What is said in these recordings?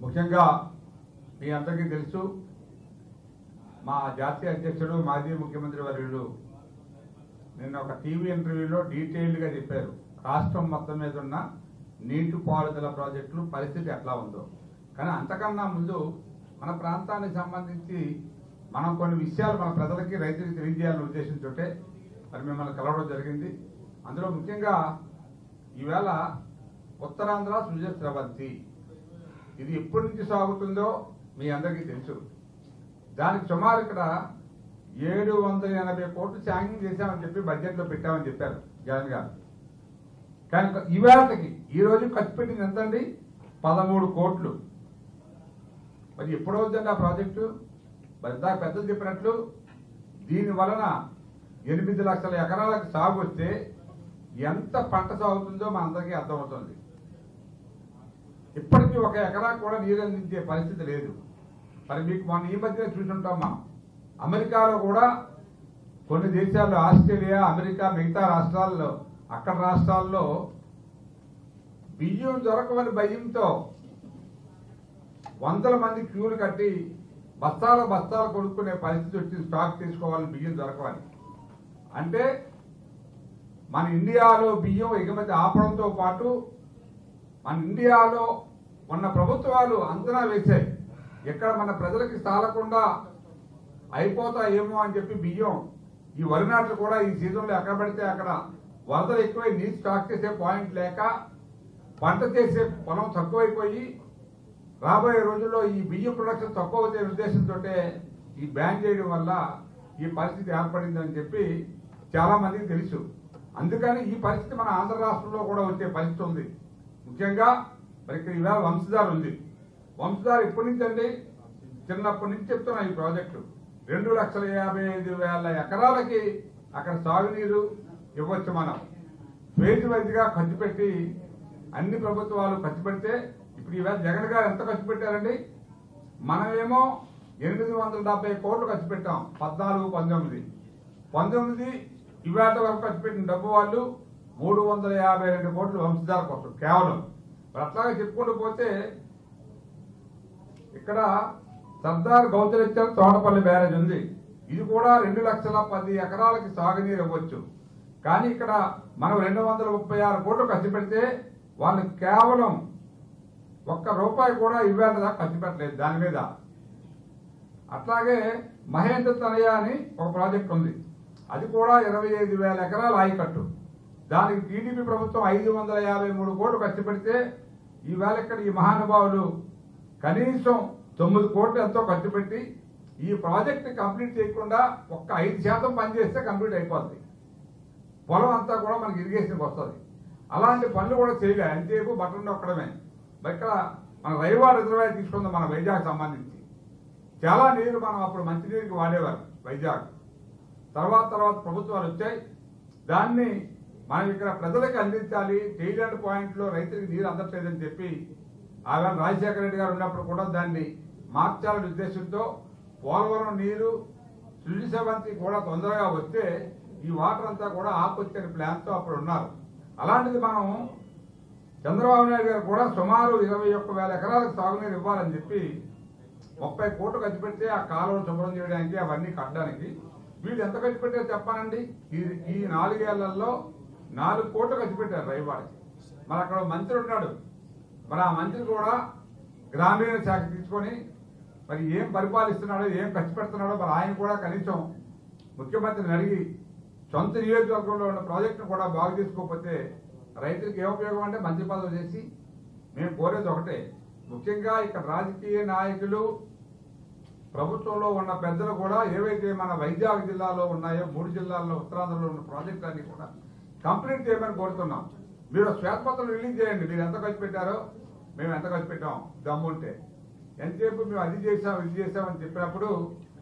ముఖ్యంగా మీ అందరికీ తెలుసు మా జాతీయ అధ్యక్షుడు మాజీ ముఖ్యమంత్రి వర్యులు నిన్న ఒక టీవీ ఇంటర్వ్యూలో డీటెయిల్డ్గా చెప్పారు రాష్ట్రం మొత్తం మీద ఉన్న నీటి పారుదల ప్రాజెక్టులు పరిస్థితి ఎట్లా ఉందో కానీ అంతకన్నా ముందు మన ప్రాంతానికి సంబంధించి మనం కొన్ని విషయాలు మన ప్రజలకి రైతులకు తెలియజేయాలనే ఉద్దేశంతో మరి మిమ్మల్ని కలవడం జరిగింది అందులో ముఖ్యంగా ఈవేళ ఉత్తరాంధ్ర సృజ స్రవంతి ఇది ఎప్పటి నుంచి సాగుతుందో మీ అందరికీ తెలుసు దానికి సుమారు ఇక్కడ ఏడు వందల ఎనభై కోట్లు శాంక్షన్ చేశామని చెప్పి బడ్జెట్లో పెట్టామని చెప్పారు జగన్ గారు కానీ ఈవేళకి ఈ రోజు ఖర్చు పెట్టింది ఎంత అండి పదమూడు కోట్లు మరి ఎప్పుడవుతుందండి ఆ ప్రాజెక్టు మరి ఇందాక పెద్దలు చెప్పినట్లు దీని వలన ఎనిమిది లక్షల ఎకరాలకు సాగు వస్తే ఎంత పంట సాగుతుందో మన అందరికీ అర్థమవుతుంది ఇప్పటికీ ఒక ఎకరా కూడా నీరు అందించే పరిస్థితి లేదు మరి మీకు మొన్న ఈ మధ్య చూసుంటాం మనం అమెరికాలో కూడా కొన్ని దేశాల్లో ఆస్ట్రేలియా అమెరికా మిగతా రాష్ట్రాల్లో అక్కడ రాష్ట్రాల్లో బియ్యం దొరకవని భయంతో వందల మంది క్యూలు కట్టి బస్తాల బస్తాలు కొనుక్కునే పరిస్థితి వచ్చి స్టాక్ తీసుకోవాలని బియ్యం దొరకవని అంటే మన ఇండియాలో బియ్యం ఎగుమతి ఆపడంతో పాటు మన ఇండియాలో ఉన్న ప్రభుత్వాలు అంచనా వేశాయి ఎక్కడ మన ప్రజలకి సాలకుండా అయిపోతాయేమో అని చెప్పి బియ్యం ఈ వరి నాట్లు కూడా ఈ సీజన్లో ఎక్కడ పడితే అక్కడ వరదలు ఎక్కువై నీరు స్టాక్ చేసే పాయింట్ లేక పంట చేసే పొలం తక్కువైపోయి రాబోయే రోజుల్లో ఈ బియ్యం ప్రొడక్షన్ తక్కువ అవుతే ఉద్దేశంతో ఈ బ్యాన్ చేయడం వల్ల ఈ పరిస్థితి ఏర్పడిందని చెప్పి చాలా మందికి తెలుసు అందుకని ఈ పరిస్థితి మన ఆంధ్ర రాష్ట్రంలో కూడా వచ్చే పరిస్థితి ఉంది ముఖ్యంగా మరి ఇక్కడ ఇవాళ వంశధార ఉంది వంశధార ఎప్పటి నుంచి అండి చిన్నప్పటి నుంచి చెప్తున్నా ఈ ప్రాజెక్టు రెండు లక్షల యాభై ఐదు వేల ఎకరాలకి అక్కడ సాగునీరు ఇవ్వచ్చు మనం ఫేజ్ వైజ్గా ఖర్చు పెట్టి అన్ని ప్రభుత్వాలు ఖర్చు పెడితే ఇప్పుడు ఈవేళ జగన్ గారు ఎంత ఖర్చు పెట్టారండి మనమేమో ఎనిమిది వందల డెబ్బై కోట్లు ఖర్చు పెట్టాం పద్నాలుగు పంతొమ్మిది పంతొమ్మిది ఇవాళ వరకు ఖర్చు పెట్టిన డబ్బు వాళ్ళు మూడు వందల యాభై రెండు కోట్లు వంశధార కోసం కేవలం మరి అట్లాగే చెప్పుకుంటూ పోతే ఇక్కడ సర్దార్ గౌతరెచ్చర్ తోటపల్లి బ్యారేజ్ ఉంది ఇది కూడా రెండు లక్షల పది ఎకరాలకి సాగునీరు ఇవ్వచ్చు కానీ ఇక్కడ మనం రెండు వందల ముప్పై ఆరు కోట్లు ఖర్చు పెడితే వాళ్ళు కేవలం ఒక్క రూపాయి కూడా ఇవ్వేంత దాకా ఖర్చు పెట్టలేదు దాని మీద అట్లాగే మహేంద్ర తనయ అని ఒక ప్రాజెక్ట్ ఉంది అది కూడా ఇరవై ఐదు వేల ఎకరాల ఆయకట్టు దానికి టీడీపీ ప్రభుత్వం ఐదు వందల యాభై మూడు కోట్లు ఖర్చు పెడితే ఈవేళ ఇక్కడ ఈ మహానుభావులు కనీసం తొమ్మిది కోట్లు ఎంతో ఖర్చు పెట్టి ఈ ప్రాజెక్ట్ కంప్లీట్ చేయకుండా ఒక్క ఐదు శాతం పని చేస్తే కంప్లీట్ అయిపోద్ది పొలం అంతా కూడా మనకి ఇరిగేషన్కి వస్తుంది అలాంటి పనులు కూడా చేయలే ఎంతసేపు బట్టలు నొక్కడమే మరి ఇక్కడ మన రైవాడ రిజర్వాయర్ తీసుకుందాం మన వైజాగ్ సంబంధించి చాలా నీరు మనం అప్పుడు మంచినీరుకి వాడేవారు వైజాగ్ తర్వాత తర్వాత ప్రభుత్వాలు వచ్చాయి దాన్ని మనం ఇక్కడ ప్రజలకు అందించాలి టైలెంట్ పాయింట్లో రైతులకు నీరు అందట్లేదని చెప్పి ఆవేళ రాజశేఖర రెడ్డి గారు ఉన్నప్పుడు కూడా దాన్ని మార్చాలనే ఉద్దేశంతో పోలవరం నీరు సుజీసవంతి కూడా తొందరగా వస్తే ఈ వాటర్ అంతా కూడా ఆపొచ్చని ప్లాన్తో అప్పుడు ఉన్నారు అలాంటిది మనం చంద్రబాబు నాయుడు గారు కూడా సుమారు ఇరవై ఒక్క వేల ఎకరాలకు సాగునీరు ఇవ్వాలని చెప్పి ముప్పై కోట్లు ఖర్చు పెడితే ఆ కాలువను శుభ్రం చేయడానికి అవన్నీ కట్టడానికి వీళ్ళు ఎంత ఖర్చు పెట్టారో చెప్పానండి ఈ ఈ నాలుగేళ్లలో నాలుగు కోట్లు ఖర్చు పెట్టారు రైవాడికి మరి అక్కడ ఒక మంత్రి ఉన్నాడు మరి ఆ మంత్రి కూడా గ్రామీణ శాఖ తీసుకొని మరి ఏం పరిపాలిస్తున్నాడో ఏం ఖర్చు పెడుతున్నాడో మరి ఆయన కూడా కనీసం ముఖ్యమంత్రిని అడిగి సొంత నియోజకవర్గంలో ఉన్న ప్రాజెక్టును కూడా బాగు చేసుకోకపోతే రైతులకు ఏ ఉపయోగం అంటే మంత్రి పదవి చేసి మేము కోరేది ఒకటే ముఖ్యంగా ఇక్కడ రాజకీయ నాయకులు ప్రభుత్వంలో ఉన్న పెద్దలు కూడా ఏవైతే మన వైజాగ్ జిల్లాలో ఉన్నాయో మూడు జిల్లాల్లో ఉత్తరాంధ్రలో ఉన్న ప్రాజెక్టులన్నీ కూడా కంప్లీట్ చేయమని కోరుతున్నాం మీరు శ్వేతపత్రం రిలీజ్ చేయండి మీరు ఎంత ఖర్చు పెట్టారో మేము ఎంత ఖర్చు పెట్టాం దమ్ముంటే ఎంతసేపు మేము అది చేసాం ఇది చేసామని చెప్పినప్పుడు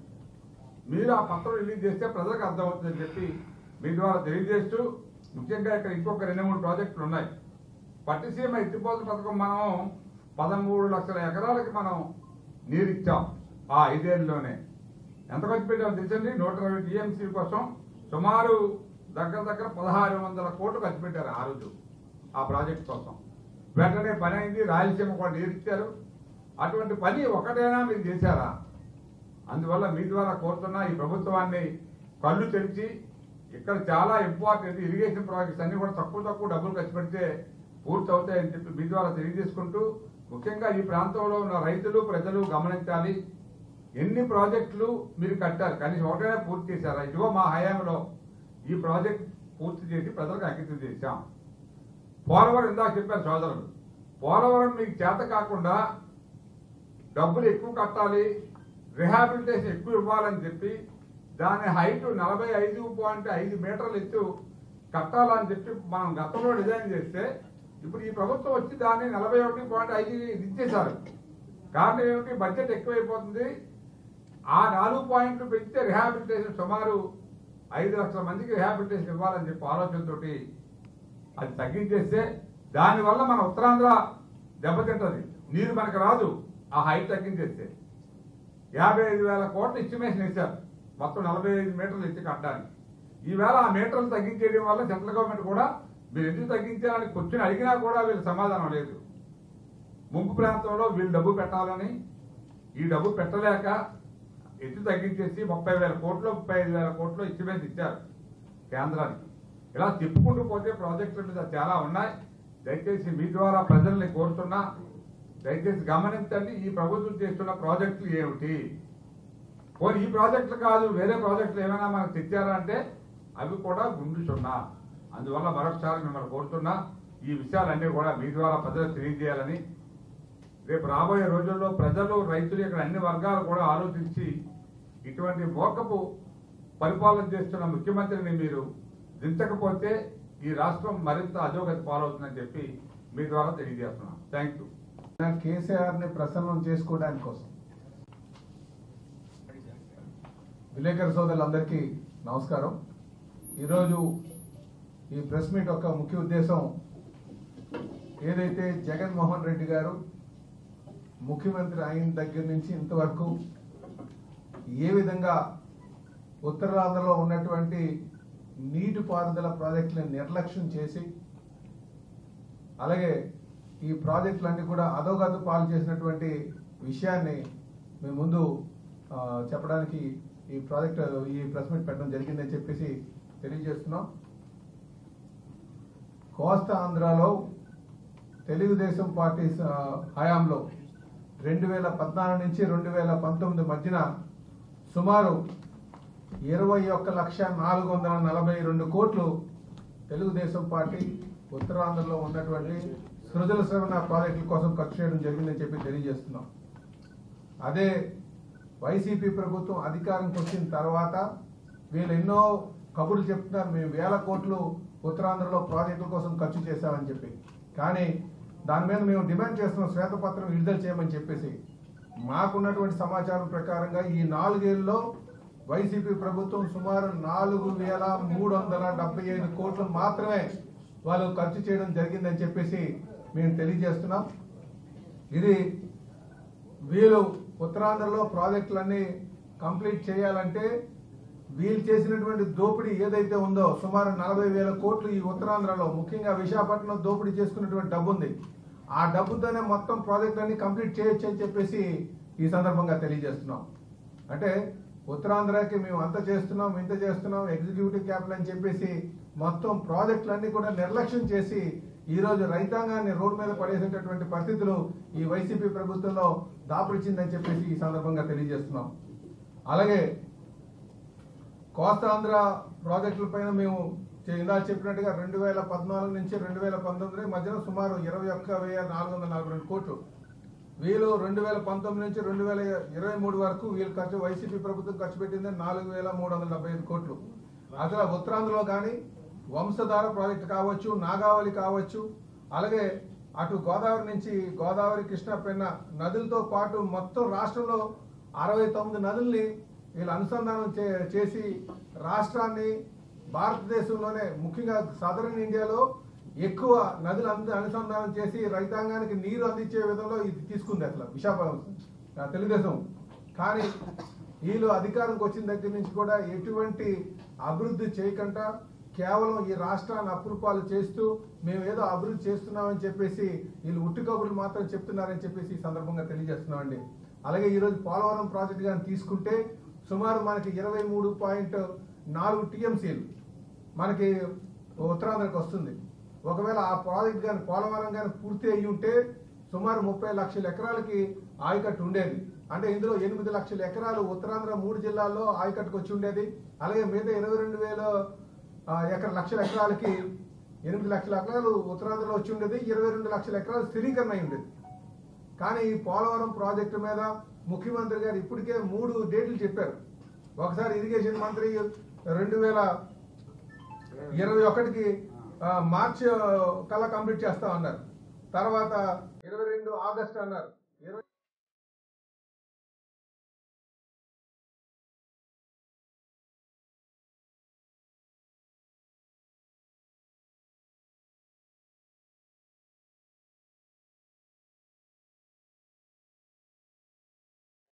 మీరు ఆ పత్రం రిలీజ్ చేస్తే ప్రజలకు అర్థమవుతుందని చెప్పి మీ ద్వారా తెలియజేస్తూ ముఖ్యంగా ఇక్కడ ఇంకొక రెండు మూడు ప్రాజెక్టులు ఉన్నాయి పట్టిసీమ ఎత్తిపోతల పథకం మనం పదమూడు లక్షల ఎకరాలకి మనం నీరు ఇచ్చాం ఆ ఐదేళ్ళలోనే ఎంత ఖర్చు పెట్టామో తెలుసండి నూట ఇరవై టీఎంసీ కోసం సుమారు దగ్గర దగ్గర పదహారు వందల కోట్లు ఖర్చు పెట్టారు ఆ రోజు ఆ ప్రాజెక్ట్ కోసం వెంటనే పని అయింది రాయలసీమ కూడా నీరు ఇచ్చారు అటువంటి పని ఒకటైనా మీరు చేశారా అందువల్ల మీ ద్వారా కోరుతున్న ఈ ప్రభుత్వాన్ని కళ్ళు తెరిచి ఇక్కడ చాలా ఇంపార్టెంట్ ఇరిగేషన్ ప్రాజెక్ట్స్ అన్ని కూడా తక్కువ తక్కువ డబ్బులు ఖర్చు పెడితే పూర్తి అవుతాయని చెప్పి మీ ద్వారా తెలియజేసుకుంటూ ముఖ్యంగా ఈ ప్రాంతంలో ఉన్న రైతులు ప్రజలు గమనించాలి ఎన్ని ప్రాజెక్టులు మీరు కట్టారు కనీసం ఒకటైనా పూర్తి చేశారా ఇదిగో మా హయాంలో ఈ ప్రాజెక్ట్ పూర్తి చేసి ప్రజలకు అంకితం చేశాం పోలవరం ఇందాక చెప్పారు సోదరులు పోలవరం మీకు చేత కాకుండా డబ్బులు ఎక్కువ కట్టాలి రిహాబిలిటేషన్ ఎక్కువ ఇవ్వాలని చెప్పి దాని హైట్ నలభై ఐదు పాయింట్ ఐదు మీటర్లు ఎత్తు కట్టాలని చెప్పి మనం గతంలో డిజైన్ చేస్తే ఇప్పుడు ఈ ప్రభుత్వం వచ్చి దాన్ని నలభై ఒకటి పాయింట్ ఐదు ఇచ్చేశారు కారణం ఏమిటి బడ్జెట్ ఎక్కువైపోతుంది ఆ నాలుగు పాయింట్లు పెంచితే రిహాబిలిటేషన్ సుమారు ఐదు లక్షల మందికి రిహాబిలిటేషన్ ఇవ్వాలని చెప్పి ఆలోచనతోటి అది తగ్గించేస్తే దానివల్ల మన ఉత్తరాంధ్ర దెబ్బతింటది నీరు మనకు రాదు ఆ హైట్ తగ్గించేస్తే యాభై ఐదు వేల కోట్లు ఎస్టిమేషన్ ఇచ్చారు మొత్తం నలభై ఐదు మీటర్లు ఎత్తి కట్టడానికి ఈవేళ ఆ మీటర్లు తగ్గించేయడం వల్ల సెంట్రల్ గవర్నమెంట్ కూడా మీరు ఎందుకు తగ్గించాలని క్వశ్చన్ అడిగినా కూడా వీళ్ళకి సమాధానం లేదు ముంపు ప్రాంతంలో వీళ్ళు డబ్బు పెట్టాలని ఈ డబ్బు పెట్టలేక ఎత్తు తగ్గించేసి ముప్పై వేల కోట్లు ముప్పై ఐదు వేల కోట్లు ఎస్టిమేట్ ఇచ్చారు కేంద్రానికి ఇలా చెప్పుకుంటూ పోతే ప్రాజెక్టుల మీద చాలా ఉన్నాయి దయచేసి మీ ద్వారా ప్రజల్ని కోరుతున్నా దయచేసి గమనించండి ఈ ప్రభుత్వం చేస్తున్న ప్రాజెక్టులు ఏమిటి పోనీ ఈ ప్రాజెక్టులు కాదు వేరే ప్రాజెక్టులు ఏమైనా మనకు తెచ్చారా అంటే అవి కూడా గుండు సున్నా అందువల్ల మరొకసారి మిమ్మల్ని కోరుతున్నా ఈ విషయాలన్నీ కూడా మీ ద్వారా ప్రజలకు తెలియజేయాలని రేపు రాబోయే రోజుల్లో ప్రజలు రైతులు ఇక్కడ అన్ని వర్గాలు కూడా ఆలోచించి ఇటువంటి మోకపు పరిపాలన చేస్తున్న ముఖ్యమంత్రిని మీరు దించకపోతే ఈ రాష్ట్రం మరింత అధోగతి పాలవుతుందని చెప్పి మీ ద్వారా తెలియజేస్తున్నాను థ్యాంక్ యూ కేసీఆర్ ని ప్రసన్నం చేసుకోవడానికి కోసం విలేకరు సోదరులందరికీ నమస్కారం ఈరోజు ఈ ప్రెస్ మీట్ యొక్క ముఖ్య ఉద్దేశం ఏదైతే జగన్మోహన్ రెడ్డి గారు ముఖ్యమంత్రి అయిన దగ్గర నుంచి ఇంతవరకు ఏ విధంగా ఉత్తరాంధ్రలో ఉన్నటువంటి నీటిపారుదల ప్రాజెక్టులను నిర్లక్ష్యం చేసి అలాగే ఈ ప్రాజెక్టులన్నీ కూడా అధోగతి పాలు చేసినటువంటి విషయాన్ని మేము ముందు ఆ, చెప్పడానికి ఈ ప్రాజెక్ట్ ఈ ప్రెస్ మీట్ పెట్టడం జరిగిందని చెప్పేసి తెలియజేస్తున్నాం కోస్తా ఆంధ్రాలో తెలుగుదేశం పార్టీ ఆ, హయాంలో రెండు వేల పద్నాలుగు నుంచి రెండు వేల పంతొమ్మిది మధ్యన సుమారు ఇరవై ఒక్క లక్ష నాలుగు వందల నలభై రెండు కోట్లు తెలుగుదేశం పార్టీ ఉత్తరాంధ్రలో ఉన్నటువంటి సృజల శ్రవణ ప్రాజెక్టుల కోసం ఖర్చు చేయడం జరిగిందని చెప్పి తెలియజేస్తున్నాం అదే వైసీపీ ప్రభుత్వం అధికారంకి వచ్చిన తర్వాత వీళ్ళు ఎన్నో కబుర్లు చెప్తున్నారు మేము వేల కోట్లు ఉత్తరాంధ్రలో ప్రాజెక్టుల కోసం ఖర్చు చేశామని చెప్పి కానీ దాని మీద మేము డిమాండ్ చేస్తున్నాం శ్వేతపత్రం విడుదల చేయమని చెప్పేసి మాకున్నటువంటి సమాచారం ప్రకారంగా ఈ నాలుగేళ్లలో వైసీపీ ప్రభుత్వం సుమారు నాలుగు వేల మూడు వందల డెబ్బై ఐదు కోట్లు మాత్రమే వాళ్ళు ఖర్చు చేయడం జరిగిందని చెప్పేసి మేము తెలియజేస్తున్నాం ఇది వీళ్ళు ఉత్తరాంధ్రలో ప్రాజెక్టులన్నీ కంప్లీట్ చేయాలంటే వీళ్ళు చేసినటువంటి దోపిడీ ఏదైతే ఉందో సుమారు నలభై వేల కోట్లు ఈ ఉత్తరాంధ్రలో ముఖ్యంగా విశాఖపట్నం దోపిడీ చేసుకున్నటువంటి డబ్బు ఉంది ఆ డబ్బుతోనే మొత్తం ప్రాజెక్టులన్నీ కంప్లీట్ చేయొచ్చు అని చెప్పేసి ఈ సందర్భంగా తెలియజేస్తున్నాం అంటే ఉత్తరాంధ్రకి మేము అంత చేస్తున్నాం ఇంత చేస్తున్నాం ఎగ్జిక్యూటివ్ క్యాపిటల్ అని చెప్పేసి మొత్తం ప్రాజెక్టులన్నీ కూడా నిర్లక్ష్యం చేసి ఈ రోజు రైతాంగాన్ని రోడ్డు మీద పడేసేటటువంటి పరిస్థితులు ఈ వైసీపీ ప్రభుత్వంలో దాపురిచిందని చెప్పేసి ఈ సందర్భంగా తెలియజేస్తున్నాం అలాగే కోస్తాంధ్ర ప్రాజెక్టుల పైన మేము చే- ఇందాక చెప్పినట్టుగా రెండు వేల పద్నాలుగు నుంచి రెండు వేల పంతొమ్మిది మధ్యన సుమారు ఇరవై ఒక్క వెయ్యి నాలుగు వందల నలభై రెండు కోట్లు వీళ్ళు రెండు వేల పంతొమ్మిది నుంచి రెండు వేల ఇరవై మూడు వరకు వీళ్ళు ఖర్చు వైసీపీ ప్రభుత్వం ఖర్చు పెట్టింది నాలుగు వేల మూడు వందల డెబ్బై ఐదు కోట్లు అసలు ఉత్తరాంధ్రలో కానీ వంశధార ప్రాజెక్ట్ కావచ్చు నాగావళి కావచ్చు అలాగే అటు గోదావరి నుంచి గోదావరి కృష్ణ పెన్న నదులతో పాటు మొత్తం రాష్ట్రంలో అరవై తొమ్మిది నదుల్ని వీళ్ళు అనుసంధానం చే- చేసి రాష్ట్రాన్ని భారతదేశంలోనే ముఖ్యంగా సదరన్ ఇండియాలో ఎక్కువ నదులు అంద అనుసంధానం చేసి రైతాంగానికి నీరు అందించే విధంలో ఇది తీసుకుంది అట్లా విశాఖపట్నం ఆ తెలుగుదేశం కానీ వీళ్ళు అధికారంకి వచ్చిన దగ్గర నుంచి కూడా ఎటువంటి అభివృద్ధి చేయకుండా కేవలం ఈ రాష్ట్రాన్ని అప్రూపాలు చేస్తూ మేము ఏదో అభివృద్ధి చేస్తున్నామని చెప్పేసి వీళ్ళు ఉట్టి కబుర్లు మాత్రం చెప్తున్నారని చెప్పేసి ఈ సందర్భంగా తెలియజేస్తున్నామండి అలాగే ఈరోజు పోలవరం ప్రాజెక్ట్ కానీ తీసుకుంటే సుమారు మనకి ఇరవై మూడు పాయింట్ నాలుగు టీఎంసీలు మనకి ఉత్తరాంధ్రకి వస్తుంది ఒకవేళ ఆ ప్రాజెక్ట్ కానీ పోలవరం కానీ పూర్తి అయ్యి ఉంటే సుమారు ముప్పై లక్షల ఎకరాలకి ఆయకట్టు ఉండేది అంటే ఇందులో ఎనిమిది లక్షల ఎకరాలు ఉత్తరాంధ్ర మూడు జిల్లాల్లో ఆయకట్టుకు వచ్చి ఉండేది అలాగే మిగతా ఇరవై రెండు వేల ఆ, ఎకర లక్షల ఎకరాలకి ఎనిమిది లక్షల ఎకరాలు ఉత్తరాంధ్రలో వచ్చి ఉండేది ఇరవై రెండు లక్షల ఎకరాలు స్థిరీకరణ అయి ఉండేది కానీ ఈ పోలవరం ప్రాజెక్టు మీద ముఖ్యమంత్రి గారు ఇప్పటికే మూడు డేట్లు చెప్పారు ఒకసారి ఇరిగేషన్ మంత్రి రెండు వేల ఇరవై ఒకటికి ఆ, మార్చి కల్లా కంప్లీట్ చేస్తామన్నారు తర్వాత ఇరవై రెండు ఆగస్ట్ అన్నారు ఇరవై